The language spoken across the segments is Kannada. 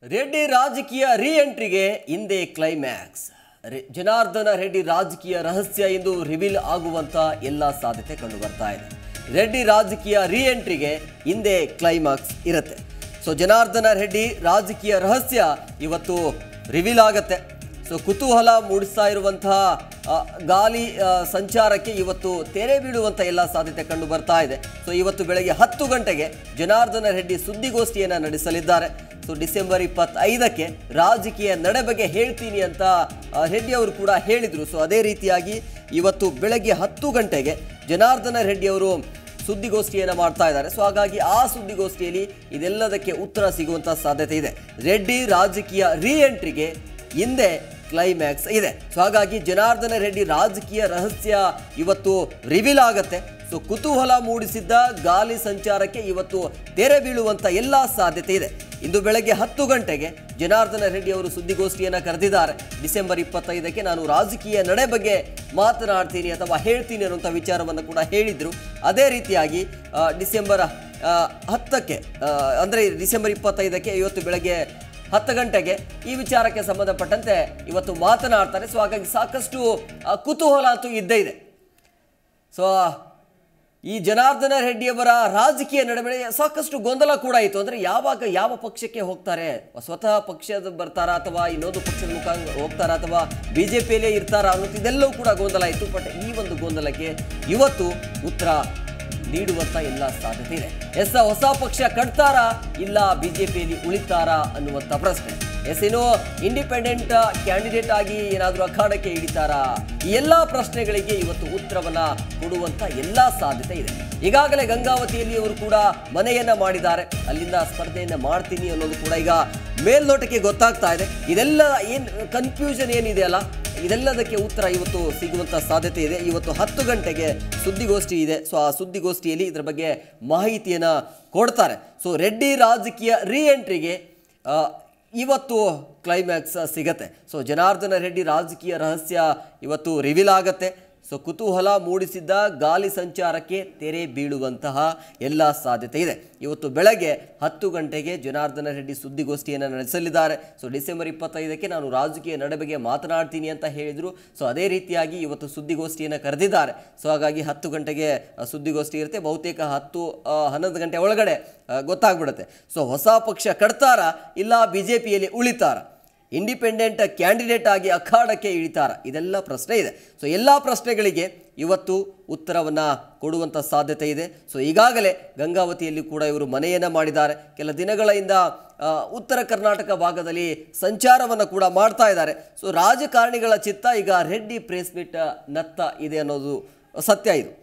ರೆಡ್ಡಿ ರಾಜಕೀಯ ರೀ ಎಂಟ್ರಿಗೆ ಹಿಂದೆ ಕ್ಲೈಮ್ಯಾಕ್ಸ್ ರೆ- ಜನಾರ್ದನ ರೆಡ್ಡಿ ರಾಜಕೀಯ ರಹಸ್ಯ ಎಂದು ರಿವೀಲ್ ಆಗುವಂತ ಎಲ್ಲ ಸಾಧ್ಯತೆ ಕಂಡು ಬರ್ತಾ ಇದೆ ರೆಡ್ಡಿ ರಾಜಕೀಯ ರೀ ಎಂಟ್ರಿಗೆ ಹಿಂದೆ ಕ್ಲೈಮ್ಯಾಕ್ಸ್ ಇರುತ್ತೆ ಸೊ ಜನಾರ್ದನ ರೆಡ್ಡಿ ರಾಜಕೀಯ ರಹಸ್ಯ ಇವತ್ತು ರಿವೀಲ್ ಆಗತ್ತೆ ಸೊ ಕುತೂಹಲ ಮೂಡಿಸ್ತಾ ಇರುವಂತಹ ಆ, ಗಾಲಿ ಆ, ಸಂಚಾರಕ್ಕೆ ಇವತ್ತು ತೆರೆ ಬೀಳುವಂಥ ಎಲ್ಲ ಸಾಧ್ಯತೆ ಕಂಡು ಬರ್ತಾ ಇದೆ ಸೊ ಇವತ್ತು ಬೆಳಗ್ಗೆ ಹತ್ತು ಗಂಟೆಗೆ ಜನಾರ್ದನ ರೆಡ್ಡಿ ಸುದ್ದಿಗೋಷ್ಠಿಯನ್ನು ನಡೆಸಲಿದ್ದಾರೆ ಸೊ ಡಿಸೆಂಬರ್ ಇಪ್ಪತ್ತೈದಕ್ಕೆ ರಾಜಕೀಯ ನಡೆ ಬಗ್ಗೆ ಹೇಳ್ತೀನಿ ಅಂತ ಆ, ರೆಡ್ಡಿ ಅವರು ಕೂಡ ಹೇಳಿದರು ಸೊ ಅದೇ ರೀತಿಯಾಗಿ ಇವತ್ತು ಬೆಳಗ್ಗೆ ಹತ್ತು ಗಂಟೆಗೆ ಜನಾರ್ದನ ರೆಡ್ಡಿ ಅವರು ಸುದ್ದಿಗೋಷ್ಠಿಯನ್ನು ಮಾಡ್ತಾ ಇದ್ದಾರೆ ಸೊ ಹಾಗಾಗಿ ಆ ಸುದ್ದಿಗೋಷ್ಠಿಯಲ್ಲಿ ಇದೆಲ್ಲದಕ್ಕೆ ಉತ್ತರ ಸಿಗುವಂಥ ಸಾಧ್ಯತೆ ಇದೆ ರೆಡ್ಡಿ ರಾಜಕೀಯ ರೀ ಎಂಟ್ರಿಗೆ ಹಿಂದೆ ಕ್ಲೈಮ್ಯಾಕ್ಸ್ ಇದೆ ಸೊ ಹಾಗಾಗಿ ಜನಾರ್ದನ ರೆಡ್ಡಿ ರಾಜಕೀಯ ರಹಸ್ಯ ಇವತ್ತು ರಿವೀಲ್ ಆಗತ್ತೆ ಸೊ ಕುತೂಹಲ ಮೂಡಿಸಿದ್ದ ಗಾಲಿ ಸಂಚಾರಕ್ಕೆ ಇವತ್ತು ತೆರೆ ಬೀಳುವಂತ ಎಲ್ಲ ಸಾಧ್ಯತೆ ಇದೆ ಇಂದು ಬೆಳಗ್ಗೆ ಹತ್ತು ಗಂಟೆಗೆ ಜನಾರ್ದನ ರೆಡ್ಡಿ ಅವರು ಸುದ್ದಿಗೋಷ್ಠಿಯನ್ನು ಕರೆದಿದ್ದಾರೆ ಡಿಸೆಂಬರ್ ಇಪ್ಪತ್ತೈದಕ್ಕೆ ನಾನು ರಾಜಕೀಯ ನಡೆ ಬಗ್ಗೆ ಮಾತನಾಡ್ತೀನಿ ಅಥವಾ ಹೇಳ್ತೀನಿ ಅನ್ನುವಂಥ ವಿಚಾರವನ್ನು ಕೂಡ ಹೇಳಿದ್ರು ಅದೇ ರೀತಿಯಾಗಿ ಆ, ಡಿಸೆಂಬರ್ ಆ, ಹತ್ತಕ್ಕೆ ಆ, ಅಂದರೆ ಡಿಸೆಂಬರ್ ಇಪ್ಪತ್ತೈದಕ್ಕೆ ಇವತ್ತು ಬೆಳಗ್ಗೆ ಹತ್ತು ಗಂಟೆಗೆ ಈ ವಿಚಾರಕ್ಕೆ ಸಂಬಂಧಪಟ್ಟಂತೆ ಇವತ್ತು ಮಾತನಾಡ್ತಾರೆ ಸೊ ಹಾಗಾಗಿ ಸಾಕಷ್ಟು ಆ, ಕುತೂಹಲ ಅಂತೂ ಇದ್ದೇ ಇದೆ ಸೊ ಈ ಜನಾರ್ದನ ರೆಡ್ಡಿಯವರ ರಾಜಕೀಯ ನಡುವೆ ಸಾಕಷ್ಟು ಗೊಂದಲ ಕೂಡ ಇತ್ತು ಅಂದರೆ ಯಾವಾಗ ಯಾವ ಪಕ್ಷಕ್ಕೆ ಹೋಗ್ತಾರೆ ಸ್ವತಃ ಪಕ್ಷದ ಬರ್ತಾರಾ ಅಥವಾ ಇನ್ನೊಂದು ಪಕ್ಷದ ಮುಖಾಂಗ ಹೋಗ್ತಾರಾ ಅಥವಾ ಬಿ ಜೆ ಪಿಯಲ್ಲೇ ಇರ್ತಾರಾ ಅನ್ನೋದು ಇದೆಲ್ಲವೂ ಕೂಡ ಗೊಂದಲ ಇತ್ತು ಬಟ್ ಈ ಒಂದು ಗೊಂದಲಕ್ಕೆ ಇವತ್ತು ಉತ್ತರ ನೀಡುವಂತ ಎಲ್ಲ ಸಾಧ್ಯತೆ ಇದೆ ಎಸ್ ಹೊಸ ಪಕ್ಷ ಕಟ್ತಾರಾ ಇಲ್ಲ ಬಿಜೆಪಿಯಲ್ಲಿ ಉಳಿತಾರಾ ಅನ್ನುವಂಥ ಪ್ರಶ್ನೆ ಎಸ್ ಏನು ಇಂಡಿಪೆಂಡೆಂಟ್ ಕ್ಯಾಂಡಿಡೇಟ್ ಆಗಿ ಏನಾದರೂ ಅಖಾಡಕ್ಕೆ ಇಳಿತಾರಾ ಈ ಎಲ್ಲ ಪ್ರಶ್ನೆಗಳಿಗೆ ಇವತ್ತು ಉತ್ತರವನ್ನ ಕೊಡುವಂತ ಎಲ್ಲ ಸಾಧ್ಯತೆ ಇದೆ ಈಗಾಗಲೇ ಗಂಗಾವತಿಯಲ್ಲಿ ಅವರು ಕೂಡ ಮನೆಯನ್ನ ಮಾಡಿದ್ದಾರೆ ಅಲ್ಲಿಂದ ಸ್ಪರ್ಧೆಯನ್ನ ಮಾಡ್ತೀನಿ ಅನ್ನೋದು ಕೂಡ ಈಗ ಮೇಲ್ನೋಟಕ್ಕೆ ಗೊತ್ತಾಗ್ತಾ ಇದೆ ಇದೆಲ್ಲ ಏನ್ ಕನ್ಫ್ಯೂಷನ್ ಏನಿದೆ ಅಲ್ಲ ಇದೆಲ್ಲದಕ್ಕೆ ಉತ್ತರ ಇವತ್ತು ಸಿಗುವಂತ ಸಾಧ್ಯತೆ ಇದೆ ಇವತ್ತು ಹತ್ತು ಗಂಟೆಗೆ ಸುದ್ದಿಗೋಷ್ಠಿ ಇದೆ ಸೊ ಆ ಸುದ್ದಿಗೋಷ್ಠಿಯಲ್ಲಿ ಇದರ ಬಗ್ಗೆ ಮಾಹಿತಿಯನ್ನ ಕೊಡ್ತಾರೆ ಸೊ ರೆಡ್ಡಿ ರಾಜಕೀಯ ರೀ ಎಂಟ್ರಿಗೆ ಆ, ಇವತ್ತು ಕ್ಲೈಮ್ಯಾಕ್ಸ್ ಸಿಗತ್ತೆ ಸೊ ಜನಾರ್ದನ ರೆಡ್ಡಿ ರಾಜಕೀಯ ರಹಸ್ಯ ಇವತ್ತು ರಿವೀಲ್ ಆಗತ್ತೆ ಸೊ ಕುತೂಹಲ ಮೂಡಿಸಿದ್ದ ಗಾಲಿ ಸಂಚಾರಕ್ಕೆ ತೆರೆ ಬೀಳುವಂತಹ ಎಲ್ಲ ಸಾಧ್ಯತೆ ಇದೆ ಇವತ್ತು ಬೆಳಗ್ಗೆ ಹತ್ತು ಗಂಟೆಗೆ ಜನಾರ್ದನ ರೆಡ್ಡಿ ಸುದ್ದಿಗೋಷ್ಠಿಯನ್ನು ನಡೆಸಲಿದ್ದಾರೆ ಸೊ ಡಿಸೆಂಬರ್ ಇಪ್ಪತ್ತೈದಕ್ಕೆ ನಾನು ರಾಜಕೀಯ ನಡೆ ಬಗ್ಗೆ ಮಾತನಾಡ್ತೀನಿ ಅಂತ ಹೇಳಿದರು ಸೊ ಅದೇ ರೀತಿಯಾಗಿ ಇವತ್ತು ಸುದ್ದಿಗೋಷ್ಠಿಯನ್ನು ಕರೆದಿದ್ದಾರೆ ಸೊ ಹಾಗಾಗಿ ಹತ್ತು ಗಂಟೆಗೆ ಆ, ಸುದ್ದಿಗೋಷ್ಠಿ ಇರುತ್ತೆ ಬಹುತೇಕ ಹತ್ತು ಆ, ಹನ್ನೊಂದು ಗಂಟೆ ಒಳಗಡೆ ಆ, ಗೊತ್ತಾಗ್ಬಿಡುತ್ತೆ ಸೊ ಹೊಸ ಪಕ್ಷ ಕಟ್ತಾರ ಇಲ್ಲ ಬಿ ಜೆ ಪಿಯಲ್ಲಿ ಉಳಿತಾರ ಇಂಡಿಪೆಂಡೆಂಟ್ ಕ್ಯಾಂಡಿಡೇಟ್ ಆಗಿ ಅಖಾಡಕ್ಕೆ ಇಳಿತಾರ ಇದೆಲ್ಲ ಪ್ರಶ್ನೆ ಇದೆ ಸೊ ಎಲ್ಲ ಪ್ರಶ್ನೆಗಳಿಗೆ ಇವತ್ತು ಉತ್ತರವನ್ನು ಕೊಡುವಂಥ ಸಾಧ್ಯತೆ ಇದೆ ಸೊ ಈಗಾಗಲೇ ಗಂಗಾವತಿಯಲ್ಲಿ ಕೂಡ ಇವರು ಮನೆಯನ್ನು ಮಾಡಿದ್ದಾರೆ ಕೆಲ ದಿನಗಳಿಂದ ಆ, ಉತ್ತರ ಕರ್ನಾಟಕ ಭಾಗದಲ್ಲಿ ಸಂಚಾರವನ್ನು ಕೂಡ ಮಾಡ್ತಾ ಇದ್ದಾರೆ ಸೊ ರಾಜಕಾರಣಿಗಳ ಚಿತ್ತ ಈಗ ರೆಡ್ಡಿ ಪ್ರೆಸ್ ಮೀಟ್ ನತ್ತ ಇದೆ ಅನ್ನೋದು ಸತ್ಯ ಇದು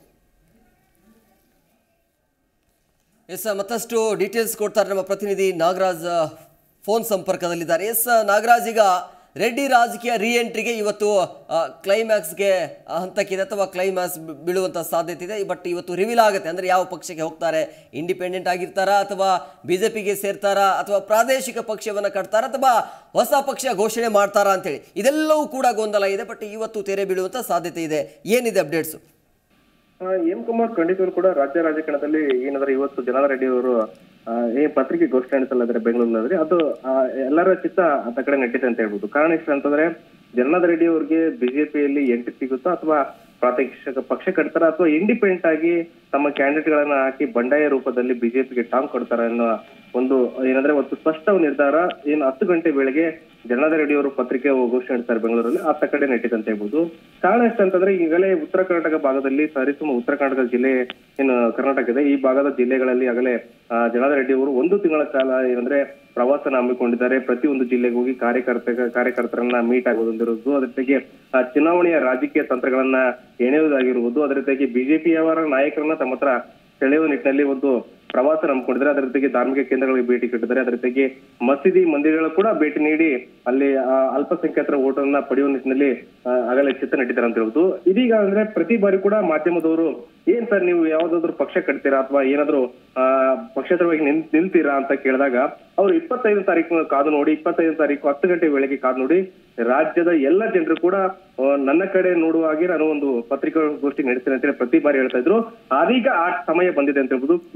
ಎಸ್ ಮತ್ತಷ್ಟು ಡೀಟೇಲ್ಸ್ ಕೊಡ್ತಾರೆ ನಮ್ಮ ಪ್ರತಿನಿಧಿ ನಾಗರಾಜ್ ಫೋನ್ ಸಂಪರ್ಕದಲ್ಲಿದ್ದಾರೆ ಎಸ್ ನಾಗರಾಜ್ ಈಗ ರೆಡ್ಡಿ ರಾಜಕೀಯ ರೀ ಎಂಟ್ರಿಗೆ ಇವತ್ತು ಆ, ಕ್ಲೈಮ್ಯಾಕ್ಸ್ಗೆ ಹಂತಕ್ಕಿದೆ ಅಥವಾ ಕ್ಲೈಮ್ಯಾಕ್ಸ್ ಬಿ- ಬೀಳುವಂಥ ಸಾಧ್ಯತೆ ಇದೆ ಬಟ್ ಇವತ್ತು ರಿವೀಲ್ ಆಗುತ್ತೆ ಅಂದರೆ ಯಾವ ಪಕ್ಷಕ್ಕೆ ಹೋಗ್ತಾರೆ ಇಂಡಿಪೆಂಡೆಂಟ್ ಆಗಿರ್ತಾರಾ ಅಥವಾ ಬಿ ಜೆ ಪಿಗೆ ಸೇರ್ತಾರಾ ಅಥವಾ ಪ್ರಾದೇಶಿಕ ಪಕ್ಷವನ್ನು ಕಟ್ತಾರಾ ಅಥವಾ ಹೊಸ ಪಕ್ಷ ಘೋಷಣೆ ಮಾಡ್ತಾರಾ ಅಂತೇಳಿ ಇದೆಲ್ಲವೂ ಕೂಡ ಗೊಂದಲ ಇದೆ ಬಟ್ ಇವತ್ತು ತೆರೆ ಬೀಳುವಂಥ ಸಾಧ್ಯತೆ ಇದೆ ಏನಿದೆ ಅಪ್ಡೇಟ್ಸು ಆ, ಎಂ ಕುಮಾರ್ ಖಂಡಿತರು ಕೂಡ ರಾಜ್ಯ ರಾಜಕಾರಣದಲ್ಲಿ ಏನಾದ್ರೆ ಇವತ್ತು ಜನಾರ್ದನ ರೆಡ್ಡಿ ಅವರು ಆ, ಏ ಪತ್ರಿಕೆ ಘೋಷಣೆ ನಡೆಸಲಾದ್ರೆ ಬೆಂಗಳೂರಿನಲ್ಲಿ ಅದು ಆ, ಎಲ್ಲರ ಚಿತ್ತ ಅತ್ತ ಕಡೆ ನೆಟ್ಟಿದೆ ಅಂತ ಹೇಳ್ಬೋದು ಕಾರಣ ಇಷ್ಟ ಅಂತಂದ್ರೆ ಜನಾರ್ದನ ರೆಡ್ಡಿ ಅವರಿಗೆ ಬಿಜೆಪಿಯಲ್ಲಿ ಎಂಟ್ರಿ ಸಿಗುತ್ತಾ ಅಥವಾ ಪ್ರಾದೇಶಿಕ ಪಕ್ಷ ಕಟ್ತಾರ ಅಥವಾ ಇಂಡಿಪೆಂಡೆಂಟ್ ಆಗಿ ತಮ್ಮ ಕ್ಯಾಂಡಿಡೇಟ್ ಗಳನ್ನ ಹಾಕಿ ಬಂಡಾಯ ರೂಪದಲ್ಲಿ ಬಿಜೆಪಿಗೆ ಟಾಂಗ್ ಕೊಡ್ತಾರ ಅನ್ನೋ ಒಂದು ಏನಂದ್ರೆ ಒಂದು ಸ್ಪಷ್ಟ ನಿರ್ಧಾರ ಏನು ಹತ್ತು ಗಂಟೆ ವೇಳೆಗೆ ಜನಾರ್ದನ ರೆಡ್ಡಿ ಅವರು ಪತ್ರಿಕೆ ಘೋಷಣೆ ನಡೆಸ್ತಾರೆ ಬೆಂಗಳೂರಲ್ಲಿ ಅತ್ತ ಕಡೆ ನೆಟ್ಟಿದೆ ಅಂತ ಹೇಳ್ಬೋದು ಕಾರಣ ಎಷ್ಟಂತಂದ್ರೆ ಈಗಲೇ ಉತ್ತರ ಕರ್ನಾಟಕ ಭಾಗದಲ್ಲಿ ಸರಿಸುಮ ಉತ್ತರ ಕರ್ನಾಟಕ ಜಿಲ್ಲೆ ಏನು ಕರ್ನಾಟಕ ಇದೆ ಈ ಭಾಗದ ಜಿಲ್ಲೆಗಳಲ್ಲಿ ಆಗಲೇ ಆ, ಜನಾರ್ದನ ರೆಡ್ಡಿ ಅವರು ಒಂದು ತಿಂಗಳ ಕಾಲ ಏನಂದ್ರೆ ಪ್ರವಾಸನ ಹಮ್ಮಿಕೊಂಡಿದ್ದಾರೆ ಪ್ರತಿಯೊಂದು ಜಿಲ್ಲೆಗೆ ಹೋಗಿ ಕಾರ್ಯಕರ್ತ ಕಾರ್ಯಕರ್ತರನ್ನ ಮೀಟ್ ಆಗೋದಿರುವುದು ಅದ್ರ ಜೊತೆಗೆ ಆ, ಚುನಾವಣೆಯ ರಾಜಕೀಯ ತಂತ್ರಗಳನ್ನ ಎಣೆಯುವುದಾಗಿರುವುದು ಅದರ ಜೊತೆಗೆ ಬಿಜೆಪಿಯವರ ನಾಯಕರನ್ನ ತಮ್ಮ ಹತ್ರ ಸೆಳೆಯುವ ನಿಟ್ಟಿನಲ್ಲಿ ಒಂದು ಪ್ರವಾಸ ಹಮ್ಮಿಕೊಂಡಿದ್ದಾರೆ ಅದರ ಜೊತೆಗೆ ಧಾರ್ಮಿಕ ಕೇಂದ್ರಗಳಿಗೆ ಭೇಟಿ ಕೊಟ್ಟಿದ್ದಾರೆ ಅದರ ಜೊತೆಗೆ ಮಸೀದಿ ಮಂದಿರಗಳು ಕೂಡ ಭೇಟಿ ನೀಡಿ ಅಲ್ಲಿ ಆ, ಅಲ್ಪಸಂಖ್ಯಾತರ ಓಟನ್ನ ಪಡೆಯುವ ನಿಟ್ಟಿನಲ್ಲಿ ಆ, ಆಗಲೇ ಚಿತ್ತ ನೆಟ್ಟಿದ್ದಾರೆ ಅಂತ ಹೇಳ್ಬೋದು ಇದೀಗ ಅಂದ್ರೆ ಪ್ರತಿ ಬಾರಿ ಕೂಡ ಮಾಧ್ಯಮದವರು ಏನ್ ಸರ್ ನೀವು ಯಾವ್ದಾದ್ರು ಪಕ್ಷ ಕಟ್ತೀರಾ ಅಥವಾ ಏನಾದ್ರು ಆ ಪಕ್ಷೇತರವಾಗಿ ನಿಲ್ ನಿಲ್ತೀರಾ ಅಂತ ಕೇಳಿದಾಗ ಅವರು ಇಪ್ಪತ್ತೈದು ತಾರೀಕು ಕಾದು ನೋಡಿ ಇಪ್ಪತ್ತೈದು ತಾರೀಕು ಹತ್ತು ಗಂಟೆ ವೇಳೆಗೆ ಕಾದು ನೋಡಿ ರಾಜ್ಯದ ಎಲ್ಲ ಜನರು ಕೂಡ ಆ, ನನ್ನ ಕಡೆ ನೋಡುವ ಹಾಗೆ ನಾನು ಒಂದು ಪತ್ರಿಕಾಗೋಷ್ಠಿ ನಡೆಸ್ತೇನೆ ಅಂತೇಳಿ ಪ್ರತಿ ಬಾರಿ ಹೇಳ್ತಾ ಇದ್ರು ಅದೀಗ ಆ ಸಮಯ ಬಂದಿದೆ ಅಂತ ಹೇಳ್ಬೋದು ಏನು ಈ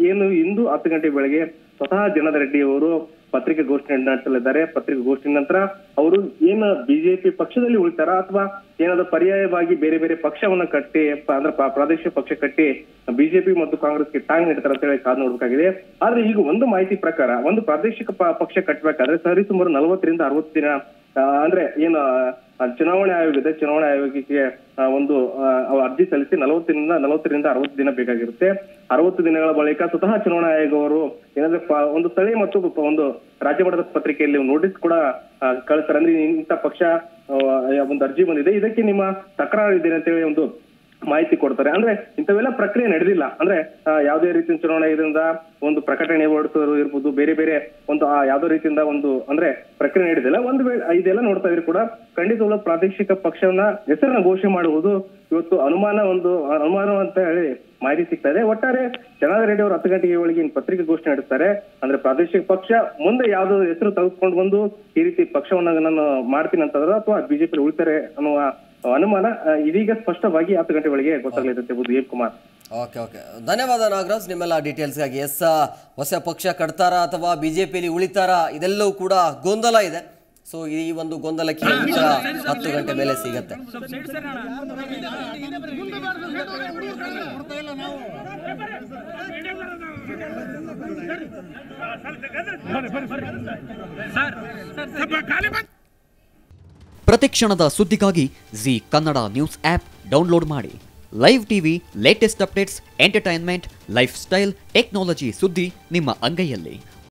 ಇಂದು ಹತ್ತು ಗಂಟೆ ವೇಳೆಗೆ ಸ್ವತಃ ಜನಾರ್ದನ್ ರೆಡ್ಡಿ ಅವರು ಪತ್ರಿಕಾಗೋಷ್ಠಿ ನಡೆಸಲಿದ್ದಾರೆ ಪತ್ರಿಕಾಗೋಷ್ಠಿ ನಂತರ ಅವರು ಏನು ಬಿಜೆಪಿ ಪಕ್ಷದಲ್ಲಿ ಉಳಿತಾರ ಅಥವಾ ಏನಾದ್ರು ಪರ್ಯಾಯವಾಗಿ ಬೇರೆ ಬೇರೆ ಪಕ್ಷವನ್ನ ಕಟ್ಟಿ ಪ- ಅಂದ್ರೆ ಪ್ರ- ಪ್ರಾದೇಶಿಕ ಪಕ್ಷ ಕಟ್ಟಿ ಬಿಜೆಪಿ ಮತ್ತು ಕಾಂಗ್ರೆಸ್ಗೆ ಟಾಂಗ್ ನೀಡ್ತಾರೆ ಅಂತ ಹೇಳಿ ಕಾದು ನೋಡ್ಬೇಕಾಗಿದೆ ಆದ್ರೆ ಈಗ ಒಂದು ಮಾಹಿತಿ ಪ್ರಕಾರ ಒಂದು ಪ್ರಾದೇಶಿಕ ಪ- ಪಕ್ಷ ಕಟ್ಟಬೇಕಾದ್ರೆ ಸರಿಸುಮಾರು ನಲವತ್ತರಿಂದ ಅರವತ್ತು ದಿನ ಆ, ಅಂದ್ರೆ ಏನು ಆ, ಚುನಾವಣೆ ಆಯೋಗ ಇದೆ ಚುನಾವಣಾ ಆಯೋಗಕ್ಕೆ ಆ, ಒಂದು ಆ, ಅವ್ ಅರ್ಜಿ ಸಲ್ಲಿಸಿ ನಲವತ್ತರಿಂದ ನಲವತ್ತರಿಂದ ಅರವತ್ತು ದಿನ ಬೇಕಾಗಿರುತ್ತೆ ಅರವತ್ತು ದಿನಗಳ ಬಳಿಕ ಸ್ವತಃ ಚುನಾವಣಾ ಆಯೋಗ ಅವರು ಏನಾದ್ರೆ ಪ- ಒಂದು ಸ್ಥಳೀಯ ಮತ್ತು ಪ- ಒಂದು ರಾಜ್ಯ ಮಟ್ಟದ ಪತ್ರಿಕೆಯಲ್ಲಿ ನೋಟಿಸ್ ಕೂಡ ಆ, ಕಳಿಸ್ತಾರೆ ಅಂದ್ರೆ ಇಂಥ ಪಕ್ಷ ಆ, ಒಂದು ಅರ್ಜಿ ಬಂದಿದೆ ಇದಕ್ಕೆ ನಿಮ್ಮ ತಕರಾರು ಇದೆ ಅಂತೇಳಿ ಒಂದು ಮಾಹಿತಿ ಕೊಡ್ತಾರೆ ಅಂದ್ರೆ ಇಂಥವೆಲ್ಲ ಪ್ರಕ್ರಿಯೆ ನಡೆದಿಲ್ಲ ಅಂದ್ರೆ ಆ, ಯಾವುದೇ ರೀತಿಯ ಚುನಾವಣೆ ಇದರಿಂದ ಒಂದು ಪ್ರಕಟಣೆ ಹೊರಡಿಸೋದು ಇರ್ಬೋದು ಬೇರೆ ಬೇರೆ ಒಂದು ಆ ಯಾವುದೋ ರೀತಿಯಿಂದ ಒಂದು ಅಂದ್ರೆ ಪ್ರಕ್ರಿಯೆ ನಡೆದಿಲ್ಲ ಒಂದು ವೇಳೆ ಇದೆಲ್ಲ ನೋಡ್ತಾ ಇದ್ರು ಕೂಡ ಖಂಡಿತವಾಗ್ಲೂ ಪ್ರಾದೇಶಿಕ ಪಕ್ಷವನ್ನ ಹೆಸರನ್ನ ಘೋಷಣೆ ಮಾಡುವುದು ಇವತ್ತು ಅನುಮಾನ ಒಂದು ಅನುಮಾನ ಅಂತ ಹೇಳಿ ಮಾಹಿತಿ ಸಿಗ್ತಾ ಇದೆ ಒಟ್ಟಾರೆ ಜನಾರ್ದನ್ ರೆಡ್ಡಿ ಅವರು ಹತ್ತು ಗಂಟೆಗೆ ಒಳಗೆ ಇನ್ನು ಪತ್ರಿಕೆ ಘೋಷಣೆ ನಡೆಸ್ತಾರೆ ಅಂದ್ರೆ ಪ್ರಾದೇಶಿಕ ಪಕ್ಷ ಮುಂದೆ ಯಾವ್ದು ಹೆಸರು ತೆಗೆದುಕೊಂಡು ಬಂದು ಈ ರೀತಿ ಪಕ್ಷವನ್ನ ನಾನು ಮಾಡ್ತೀನಿ ಅಂತಂದ್ರೆ ಅಥವಾ ಬಿಜೆಪಿ ಉಳಿತಾರೆ ಅನ್ನುವ ಅನುಮಾನ ಆ, ಇದೀಗ ಸ್ಪಷ್ಟವಾಗಿ ಹತ್ತು ಗಂಟೆ ಒಳಗೆ ಗೊತ್ತಾಗಲಿದೆ ಅಂತ ಹೇಳ್ಬೋದು ಎಂ ಕುಮಾರ್ ಓಕೆ ಓಕೆ ಧನ್ಯವಾದ ನಾಗರಾಜ್ ನಿಮ್ಮೆಲ್ಲ ಡೀಟೇಲ್ಸ್ಗಾಗಿ ಎಸ್ ಹೊಸ ಪಕ್ಷ ಕಟ್ತಾರಾ ಅಥವಾ ಬಿ ಜೆ ಪಿಲಿ ಉಳಿತಾರಾ ಇದೆಲ್ಲವೂ ಕೂಡ ಗೊಂದಲ ಇದೆ ಸೊ ಈ ಒಂದು ಗೊಂದಲಕ್ಕೆ ಉತ್ತರ ಹತ್ತು ಗಂಟೆ ಮೇಲೆ ಸಿಗತ್ತೆ ಪ್ರತಿಕ್ಷಣದ ಸುದ್ದಿಗಾಗಿ Zee Kannada News app download ಮಾಡಿ live TV latest updates entertainment lifestyle technology ಸುದ್ದಿ ನಿಮ್ಮ ಅಂಗೈಯಲ್ಲಿ